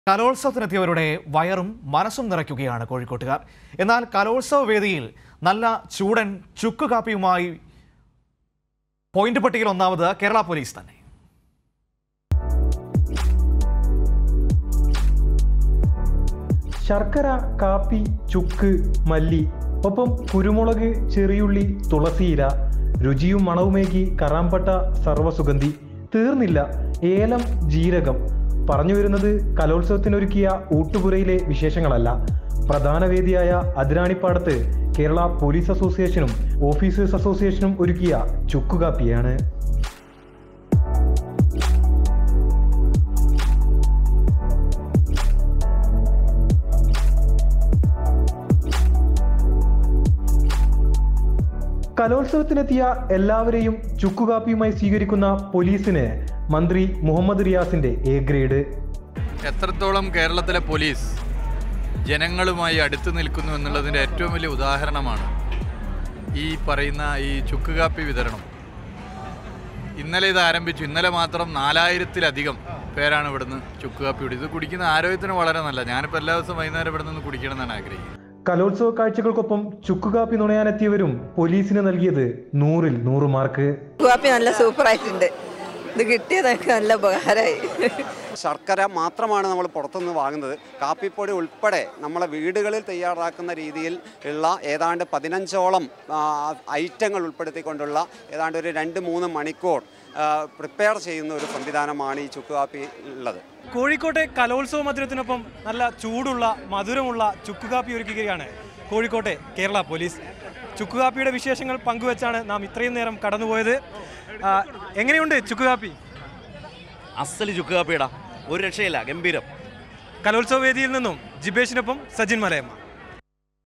കലോത്സവത്തിനെത്തിയവരുടെ വയറും മനസ്സും നിറയ്ക്കുകയാണ് കോഴിക്കോട്ടുകാർ എന്നാൽ കലോത്സവ വേദിയിൽ നല്ല ചൂടൻ ചുക്ക് കാപ്പിയുമായി പോയിന്റ് പട്ടികയിൽ ഒന്നാമത് കേരള പോലീസ് തന്നെ ശർക്കര കാപ്പി ചുക്ക് മല്ലി ഒപ്പം കുരുമുളക് ചെറിയുള്ളി തുളസിയില രുചിയും മണവുമേകി കറാമ്പട്ട സർവസുഗന്ധി തീർന്നില്ല ഏലം ജീരകം പറഞ്ഞു വരുന്നത് കലോത്സവത്തിനൊരുക്കിയ ഊട്ടുപുരയിലെ വിശേഷങ്ങളല്ല പ്രധാന വേദിയായ അതിരാണിപ്പാടത്ത് കേരള പോലീസ് അസോസിയേഷനും ഓഫീസേഴ്സ് അസോസിയേഷനും ഒരുക്കിയ ചുക്കുകാപ്പിയാണ് കലോത്സവത്തിനെത്തിയ എല്ലാവരെയും ചുക്കുകാപ്പിയുമായി സ്വീകരിക്കുന്ന പോലീസിന് മന്ത്രി മുഹമ്മദ് റിയാസിന്റെ എ ഗ്രേഡ് എത്രത്തോളം കേരളത്തിലെ പോലീസ് ജനങ്ങളുമായി അടുത്ത് നിൽക്കുന്നു എന്നുള്ളതിൻ്റെ ഏറ്റവും വലിയ ഉദാഹരണമാണ് ഈ പറയുന്ന ഈ ചുക്ക് കാപ്പി വിതരണം ഇന്നലെ ഇത് ആരംഭിച്ചു ഇന്നലെ മാത്രം നാലായിരത്തിലധികം പേരാണ് ഇവിടുന്ന് ചുക്ക് കാപ്പി കുടി ഇത് കുടിക്കുന്ന ആരോഗ്യത്തിന് വളരെ നല്ല ഞാനിപ്പോൾ എല്ലാ ദിവസവും വൈകുന്നേരം ഇവിടെ നിന്ന് കുടിക്കണം എന്നാണ് ആഗ്രഹിക്കുന്നത് കലോത്സവ കാഴ്ചകൾക്കൊപ്പം ചുക്കുകാപ്പി നുണയാനെത്തിയവരും പോലീസിന് നൽകിയത് നൂറിൽ നൂറ് മാർക്ക് കാപ്പി നല്ല സൂപ്പറായിട്ടുണ്ട് ഇത് കിട്ടിയത് എനിക്ക് നല്ല ഉപകാരമായി ശർക്കര മാത്രമാണ് നമ്മൾ പുറത്തുനിന്ന് വാങ്ങുന്നത് കാപ്പിപ്പൊടി ഉൾപ്പെടെ നമ്മളെ വീടുകളിൽ തയ്യാറാക്കുന്ന രീതിയിൽ ഉള്ള ഏതാണ്ട് പതിനഞ്ചോളം ആ, ഐറ്റങ്ങൾ ഉൾപ്പെടുത്തിക്കൊണ്ടുള്ള ഏതാണ്ട് ഒരു രണ്ട് മൂന്ന് മണിക്കൂർ പ്രിപ്പയർ ചെയ്യുന്ന ഒരു സംവിധാനമാണ് ഈ ചുക്ക് കാപ്പി ഉള്ളത് കോഴിക്കോട്ടെ കലോത്സവ മധുരത്തിനൊപ്പം നല്ല ചൂടുള്ള മധുരമുള്ള ചുക്കുകാപ്പി ഒരുക്കുകയാണ് കോഴിക്കോട്ടെ കേരള പോലീസ് ചുക്കുകാപ്പിയുടെ വിശേഷങ്ങൾ പങ്കുവച്ചാണ് നാം ഇത്രയും നേരം കടന്നുപോയത് ആ, എങ്ങനെയുണ്ട് ചുക്കുകാപ്പി അസല് ചുക്ക് കാപ്പിയടാ ഒരു രക്ഷയില്ല ഗംഭീരം കലോത്സവ വേദിയിൽ നിന്നും ജിബേഷിനൊപ്പം സജിൻ മലയമ്മ